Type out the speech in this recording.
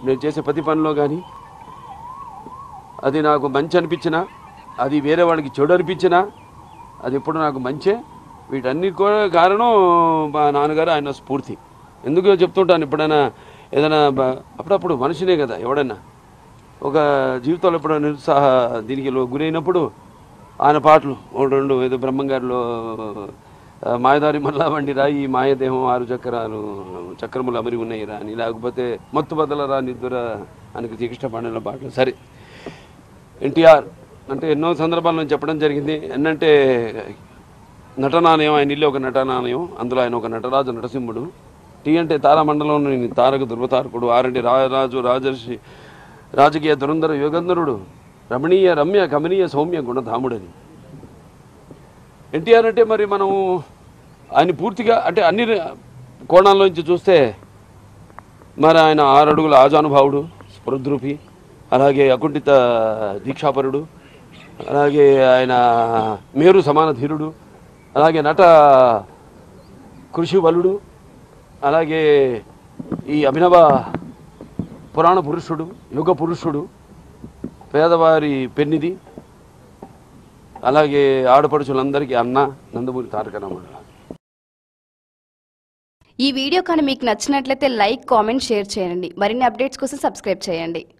నేను చేసే ప్రతి పనిలో కానీ అది నాకు మంచి అనిపించినా అది వేరే వాళ్ళకి చెడు అనిపించినా అది ఎప్పుడు నాకు మంచే వీటన్నిటి కూడా కారణం మా నాన్నగారు ఆయన స్ఫూర్తి ఎందుకు చెప్తుంటాను ఎప్పుడైనా ఏదైనా బ- అప్పుడప్పుడు మనిషినే కదా ఎవడన్నా ఒక జీవితంలో ఎప్పుడైనా నిరుత్సాహ దీనికి లో- గురైనప్పుడు ఆయన పాటలు ఒకటి రెండు ఏదో బ్రహ్మంగారిలో ఆ, మాయదారి మల్లా వండిరా ఈ మాయదేహం ఆరు చక్రాలు చక్రములు అమరి ఉన్నాయిరా అని లేకపోతే మత్తు బదలరా నిద్దురా ఆయనకి శ్రీకృష్ణ పాండల పాటలు సరే ఎన్టీఆర్ అంటే ఎన్నో సందర్భాల్లో నేను చెప్పడం జరిగింది ఏంటంటే నటనానయం ఆయన ఇల్లు ఒక నటనానయం అందులో ఆయన ఒక నటరాజు నరసింహుడు టీ అంటే తారామండలంలోని తారక ధృవతారకుడు ఆరంటి రాజరాజు రాజర్షి రాజకీయ దురంధర యుగంధరుడు రమణీయ రమ్య కమనీయ సౌమ్య గుణధాముడని ఎన్టీఆర్ అంటే మరి మనం ఆయన పూర్తిగా అంటే అన్ని కోణాల్లోంచి చూస్తే మరి ఆయన ఆరు అడుగుల ఆజానుభావుడు స్పృద్రూపి అలాగే అకుంఠిత దీక్షాపరుడు అలాగే ఆయన మేరు సమాన ధీరుడు అలాగే నట కృషి బలుడు అలాగే ఈ అభినవ పురాణ పురుషుడు యుగ పురుషుడు పేదవారి పెన్నిది అలాగే ఆడపడుచులందరికీ అన్న నందమూరి తారక రామారావు ఈ వీడియో కానీ మీకు నచ్చినట్లయితే లైక్ కామెంట్ షేర్ చేయండి మరిన్ని అప్డేట్స్ కోసం సబ్స్క్రైబ్ చేయండి